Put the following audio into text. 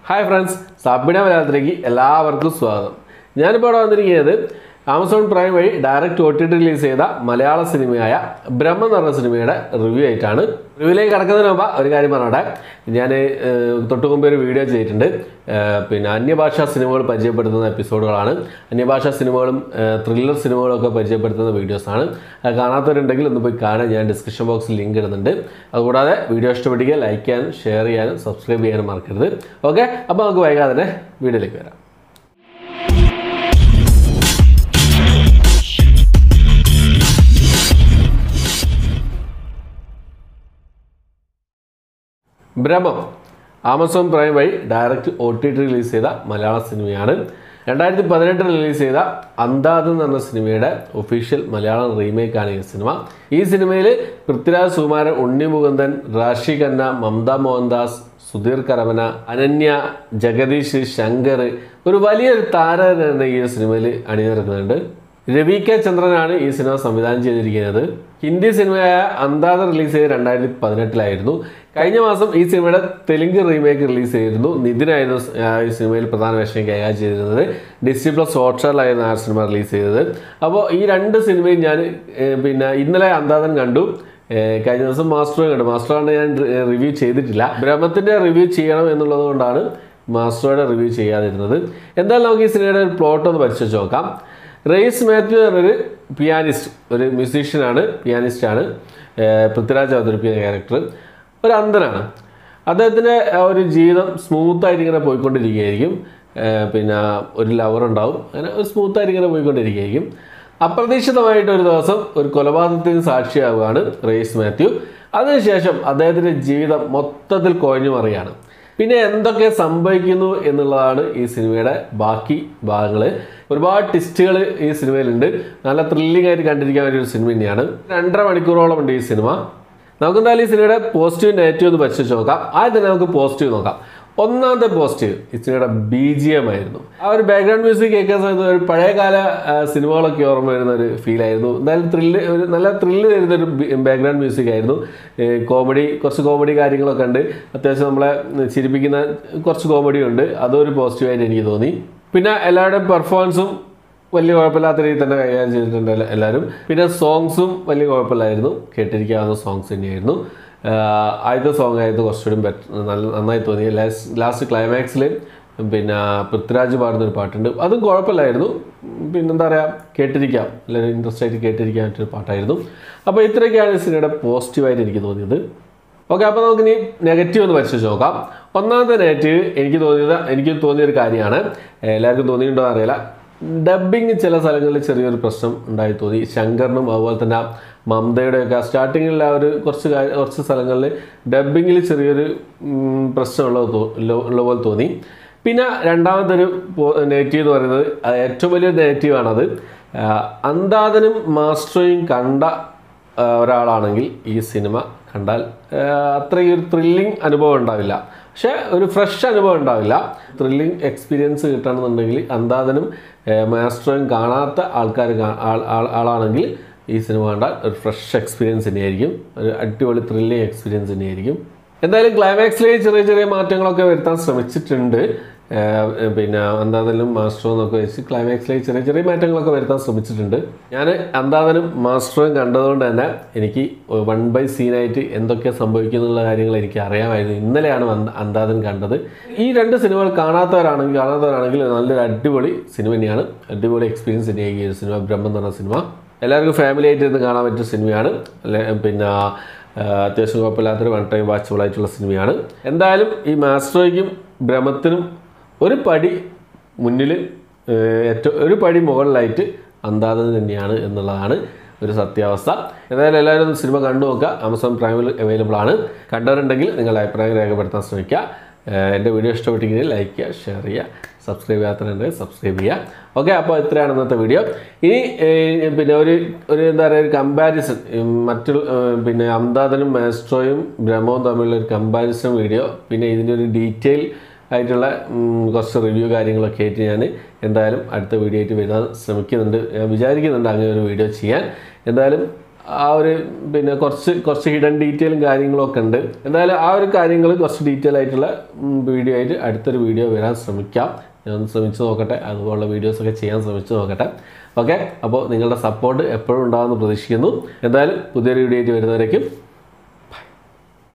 hi friends Sabina മലയാളത്തിലേക്ക് എല്ലാവർക്കും സ്വാഗതം ഞാനിപ്പോൾ ഇവിടെ വന്നിരിക്കുന്നത് ആമസോൺ പ്രൈം വഴി direct O T T release ചെയ്ത മലയാള സിനിമയായ ബ്രഹ്മം എന്ന് പറഞ്ഞ സിനിമയുടെ റിവ്യൂ ആയിട്ടാണ് റിവ്യൂയിലേക്ക് കടക്കുന്നതിന് മുമ്പ് ഒരു കാര്യം പറഞ്ഞോട്ടെ ഞാൻ തൊട്ട് മുമ്പ് ഒരു വീഡിയോ ചെയ്തിട്ടുണ്ട് ഏഹ് പിന്നെ അന്യഭാഷാ സിനിമകൾ പരിചയപ്പെടുത്തുന്ന എപ്പിസോഡുകളാണ് അന്യഭാഷാ സിനിമകളും ത്രില്ലർ സിനിമകളും ഒക്കെ പരിചയപ്പെടുത്തുന്ന വീഡിയോസാണ് അത് കാണാത്തവരുണ്ടെങ്കിൽ ഒന്ന് പോയി കാണാൻ ഞാൻ ഡിസ്ക്രിപ്ഷൻ ബോക്സിൽ ലിങ്ക് ഇടുന്നുണ്ട് അതുകൂടാതെ വീഡിയോ ഇഷ്ടപ്പെടുക ലൈക്ക് ചെയ്യാനും ഷെയർ ചെയ്യാനും സബ്സ്ക്രൈബ് ചെയ്യാനും മറക്കരുത് ഓക്കെ അപ്പോൾ നമുക്ക് വൈകാതെ തന്നെ വീഡിയോയിലേക്ക് വരാം ബ്രഹ്മം ആമസോൺ പ്രൈം വഴി direct O T T release ചെയ്ത മലയാള സിനിമയാണ് രണ്ടായിരത്തി പതിനെട്ടിൽ റിലീസ് ചെയ്ത അന്താദ് എന്ന് പറഞ്ഞ സിനിമയുടെ ഒഫീഷ്യൽ മലയാളം റീമേക്കാണ് ഈ സിനിമ ഈ സിനിമയിൽ പൃഥ്വിരാജ് സുകുമാരൻ ഉണ്ണി മുകുന്ദൻ റാഷി ഖന്ന മമത മോഹൻദാസ് സുധീർ കരമന അനന്യ ജഗദീഷ് ശങ്കർ ഒരു വലിയൊരു താരം തന്നെ ഈ സിനിമയിൽ അണിനിരക്കുന്നുണ്ട് രവി കെ ചന്ദ്രനാണ് ഈ സിനിമ സംവിധാനം ചെയ്തിരിക്കുന്നത് ഹിന്ദി സിനിമയായ അന്താദ റിലീസ് ചെയ്ത് രണ്ടായിരത്തി പതിനെട്ടിലായിരുന്നു കഴിഞ്ഞ മാസം ഈ സിനിമയുടെ തെലുങ്ക് റീമേക്ക് റിലീസ് ചെയ്തിരുന്നു നിതിനായിരുന്നു ആ, ഈ സിനിമയിൽ പ്രധാന വേഷം കൈകാര്യം ചെയ്തിരുന്നത് ഡിസ്നി പ്ലസ് ഹോട്ട്സ്റ്റാറിലായിരുന്നു ആ സിനിമ റിലീസ് ചെയ്തത് അപ്പോൾ ഈ രണ്ട് സിനിമയും ഞാൻ ഏഹ്, പിന്നെ ഇന്നലെ അന്താദൻ കണ്ടു ഏഹ്, കഴിഞ്ഞ ദിവസം മാസ്റ്റർ കണ്ടു മാസ്റ്ററാണ് ഞാൻ റിവ്യൂ ചെയ്തിട്ടില്ല ബ്രഹ്മത്തിൻ്റെ റിവ്യൂ ചെയ്യണം എന്നുള്ളത് കൊണ്ടാണ് മാസ്റ്ററുടെ റിവ്യൂ ചെയ്യാതിരുന്നത് എന്തായാലും നമുക്ക് ഈ സിനിമയുടെ ഒരു പ്ലോട്ട് ഒന്ന് പരിശോധിച്ച് നോക്കാം റെയ്സ് മാത്യു എന്നൊരു പിയാനിസ്റ്റ് ഒരു മ്യൂസീഷ്യനാണ് പിയാനിസ്റ്റാണ് പൃഥ്വിരാജ് അവതരിപ്പിക്കുന്ന ക്യാരക്ടർ ഒരു അന്ധനാണ് അദ്ദേഹത്തിൻ്റെ ആ ഒരു ജീവിതം സ്മൂത്തായിട്ട് ഇങ്ങനെ പോയിക്കൊണ്ടിരിക്കുകയായിരിക്കും ഏഹ് പിന്നെ ഒരു ലവർ ഉണ്ടാവും അങ്ങനെ ഒരു സ്മൂത്തായിട്ട് ഇങ്ങനെ പോയിക്കൊണ്ടിരിക്കുകയായിരിക്കും അപ്രതീക്ഷിതമായിട്ട് ഒരു ദിവസം ഒരു കൊലപാതകത്തിന് സാക്ഷിയാവുകയാണ് റെയ്സ് മാത്യു അതിനുശേഷം അദ്ദേഹത്തിൻ്റെ ജീവിതം മൊത്തത്തിൽ കുഴഞ്ഞു മറിയാണ് പിന്നെ എന്തൊക്കെ സംഭവിക്കുന്നു എന്നുള്ളതാണ് ഈ സിനിമയുടെ ബാക്കി ഭാഗങ്ങൾ ഒരുപാട് ട്വിസ്റ്റുകൾ ഈ സിനിമയിലുണ്ട് നല്ല ത്രില്ലിംഗ് ആയിട്ട് കണ്ടിരിക്കാൻ പറ്റിയ ഒരു സിനിമ തന്നെയാണ് രണ്ടര മണിക്കൂറോളം ഉണ്ട് ഈ സിനിമ നമുക്ക് എന്തായാലും ഈ സിനിമയുടെ പോസിറ്റീവ് നെഗറ്റീവ് ഒന്ന് പരിശോധിച്ച് നോക്കാം ആദ്യം തന്നെ നമുക്ക് പോസിറ്റീവ് നോക്കാം ഒന്നാമത്തെ പോസിറ്റീവ് ഈ സിനിമയുടെ ബി ജി എം ആയിരുന്നു ആ ഒരു ബാക്ക്ഗ്രൗണ്ട് മ്യൂസിക് കേൾക്കാൻ സമയത്ത് ഒരു പഴയകാല ആ, സിനിമകളൊക്കെ ഓർമ്മ വരുന്ന ഒരു ഫീൽ ആയിരുന്നു എന്തായാലും ത്രില്ല് ഒരു നല്ല ത്രില്ല് തരുന്ന ഒരു ബാക്ക്ഗ്രൗണ്ട് മ്യൂസിക് ആയിരുന്നു കോമഡി കുറച്ച് കോമഡി കാര്യങ്ങളൊക്കെ ഉണ്ട് അത്യാവശ്യം നമ്മളെ ചിരിപ്പിക്കുന്ന കുറച്ച് കോമഡി ഉണ്ട് അതൊരു പോസിറ്റീവായിട്ട് എനിക്ക് തോന്നി പിന്നെ എല്ലാവരുടെയും പെർഫോമൻസും വലിയ കുഴപ്പമില്ലാത്ത രീതിയിൽ തന്നെ കൈകാര്യം ചെയ്തിട്ടുണ്ട് എല്ലാ- എല്ലാവരും പിന്നെ സോങ്സും വലിയ കുഴപ്പമില്ലായിരുന്നു കേട്ടിരിക്കാവുന്ന സോങ്സ് തന്നെയായിരുന്നു ആഹ് ആദ്യത്തെ സോങ് ആയിരുന്നു കുറച്ചുകൂടി ബെറ്റർ നല്ല നന്നായി തോന്നി ലാസ്റ്റ് ലാസ്റ്റ് ക്ലൈമാക്സിൽ പിന്നെ പൃഥ്വിരാജ് പാടുന്ന ഒരു പാട്ടുണ്ട് അതും കുഴപ്പമില്ലായിരുന്നു പിന്നെന്താ പറയുക കേട്ടിരിക്കാം എല്ലാവരും ഇൻട്രസ്റ്റ് ആയിട്ട് കേട്ടിരിക്കാൻ പറ്റിയൊരു പാട്ടായിരുന്നു അപ്പോൾ ഇത്രയൊക്കെയാണ് ഈ സിനിമയുടെ പോസിറ്റീവായിട്ട് എനിക്ക് തോന്നിയത് ഓക്കെ അപ്പോൾ നമുക്കിനി നെഗറ്റീവ് ഒന്ന് പരിശോധിച്ച് നോക്കാം ഒന്നാമത്തെ നെഗറ്റീവ് എനിക്ക് തോന്നിയത് എനിക്ക് തോന്നിയൊരു കാര്യമാണ് എല്ലാവർക്കും തോന്നിയിട്ടുണ്ടോ എന്ന് അറിയില്ല ഡബ്ബിങ് ചില സ്ഥലങ്ങളിൽ ചെറിയൊരു പ്രശ്നം ഉണ്ടായി തോന്നി ശങ്കറിനും അതുപോലെ തന്നെ മമതയുടെയൊക്കെ സ്റ്റാർട്ടിങ്ങിൽ ആ ഒരു കുറച്ച് കാര്യം- കുറച്ച് സ്ഥലങ്ങളിൽ ഡബ്ബിങ്ങിൽ ചെറിയൊരു ഉം, പ്രശ്നമുള്ളത് തോ- ഉള്ള- ഉള്ള പോലെ തോന്നി പിന്നെ രണ്ടാമതൊരു നെഗറ്റീവ് എന്ന് പറയുന്നത് അത് ഏറ്റവും വലിയ നെഗറ്റീവാണത് അന്താദനും മാസ്റ്ററേയും കണ്ട ആ, ഒരാളാണെങ്കിൽ ഈ സിനിമ കണ്ടാൽ ആ, അത്രയും ഒരു ത്രില്ലിംഗ് അനുഭവം ഉണ്ടാവില്ല പക്ഷേ ഒരു ഫ്രഷ് അനുഭവം ഉണ്ടാവില്ല ത്രില്ലിംഗ് എക്സ്പീരിയൻസ് കിട്ടണമെന്നുണ്ടെങ്കിൽ അന്താദനും മാസ്റ്ററും കാണാത്ത ആൾക്കാർ കാ- ആൾ- ആൾ- ആളാണെങ്കിൽ ഈ സിനിമ കണ്ടാൽ ഒരു ഫ്രഷ് എക്സ്പീരിയൻസ് തന്നെയായിരിക്കും ഒരു അടിപൊളി ത്രില്ലിംഗ് എക്സ്പീരിയൻസ് തന്നെയായിരിക്കും എന്തായാലും ക്ലൈമാക്സിൽ ചെറിയ ചെറിയ മാറ്റങ്ങളൊക്കെ വരുത്താൻ ശ്രമിച്ചിട്ടുണ്ട് ഏഹ് പിന്നെ അന്താദനും മാസ്റ്ററും എന്നൊക്കെ വെച്ച് ക്ലൈമാക്സിലേക്ക് ചെറിയ ചെറിയ മാറ്റങ്ങളൊക്കെ വരുത്താൻ ശ്രമിച്ചിട്ടുണ്ട് ഞാൻ അന്താദനും മാസ്റ്ററും കണ്ടതുകൊണ്ട് തന്നെ എനിക്ക് വൺ ബൈ സീനായിട്ട് എന്തൊക്കെ സംഭവിക്കുന്നുള്ള കാര്യങ്ങൾ എനിക്ക് അറിയാമായിരുന്നു ഇന്നലെയാണ് അന്ത- അന്താദൻ കണ്ടത് ഈ രണ്ട് സിനിമകൾ കാണാത്തവരാണെങ്കിൽ കാണാത്തവരാണെങ്കിൽ നല്ലൊരു അടിപൊളി സിനിമ തന്നെയാണ് അടിപൊളി എക്സ്പീരിയൻസ് തന്നെയായിരിക്കും ഈ ഒരു സിനിമ ബ്രഹ്മം എന്ന് പറഞ്ഞ സിനിമ എല്ലാവർക്കും ഫാമിലി ആയിട്ട് ഇരുന്ന് കാണാൻ പറ്റിയ സിനിമയാണ് അല്ലെ പിന്നെ ആ, അത്യാവശ്യം കുഴപ്പമില്ലാത്തൊരു വൺ ടൈം വാച്ചബിൾ ആയിട്ടുള്ള സിനിമയാണ് എന്തായാലും ഈ മാസ്റ്ററോയ്ക്കും ബ്രഹ്മത്തിനും ഒരു പടി മുന്നിൽ ഏറ്റവും ഒരു പടി മുകളിലായിട്ട് അന്താദൻ തന്നെയാണ് എന്നുള്ളതാണ് ഒരു സത്യാവസ്ഥ എന്തായാലും എല്ലാവരും ഒന്ന് സിനിമ കണ്ടു നോക്കുക ആമസോൺ പ്രൈമിൽ അവൈലബിൾ ആണ് കണ്ടവരുണ്ടെങ്കിൽ നിങ്ങളുടെ അഭിപ്രായം രേഖപ്പെടുത്താൻ ശ്രമിക്കുക ഏഹ് എൻ്റെ വീഡിയോ ഇഷ്ടപ്പെട്ടെങ്കിൽ ലൈക്ക് ചെയ്യുക ഷെയർ ചെയ്യുക സബ്സ്ക്രൈബ് ചെയ്യാത്തവരുണ്ടെങ്കിൽ സബ്സ്ക്രൈബ് ചെയ്യുക ഓക്കെ അപ്പോൾ ഇത്രയാണ് ഇന്നത്തെ വീഡിയോ ഇനി ഏഹ്, പിന്നെ ഒരു ഒരു എന്താ പറയുക ഒരു കമ്പാരിസൺ മറ്റു ഏഹ്, പിന്നെ അംദാദനും മാസ്ട്രോയും ബ്രഹ്മവും തമ്മിലുള്ള ഒരു കമ്പാരിസൺ വീഡിയോ പിന്നെ ഇതിൻ്റെ ഒരു ഡീറ്റെയിൽ ആയിട്ടുള്ള ഉം, കുറച്ച് റിവ്യൂ കാര്യങ്ങളൊക്കെ ആയിട്ട് ഞാൻ എന്തായാലും അടുത്ത വീഡിയോ ആയിട്ട് വരാൻ ശ്രമിക്കുന്നുണ്ട് ഞാൻ വിചാരിക്കുന്നുണ്ട് അങ്ങനെ ഒരു വീഡിയോ ചെയ്യാൻ എന്തായാലും ആ ഒരു പിന്നെ കുറച്ച് കുറച്ച് ഹിഡൻ ഡീറ്റെയിലും കാര്യങ്ങളൊക്കെ ഉണ്ട് എന്തായാലും ആ ഒരു കാര്യങ്ങൾ കുറച്ച് ഡീറ്റെയിൽ ആയിട്ടുള്ള വീഡിയോ ആയിട്ട് അടുത്തൊരു വീഡിയോ വരാൻ ശ്രമിക്കാം ഞാൻ ഒന്ന് ശ്രമിച്ചു നോക്കട്ടെ അതുപോലുള്ള വീഡിയോസൊക്കെ ചെയ്യാൻ ശ്രമിച്ചു നോക്കട്ടെ ഓക്കെ അപ്പോൾ നിങ്ങളുടെ സപ്പോർട്ട് എപ്പോഴും ഉണ്ടാകുമെന്ന് പ്രതീക്ഷിക്കുന്നു എന്തായാലും പുതിയൊരു വീഡിയോ ആയിട്ട് വരുന്നവരേക്കും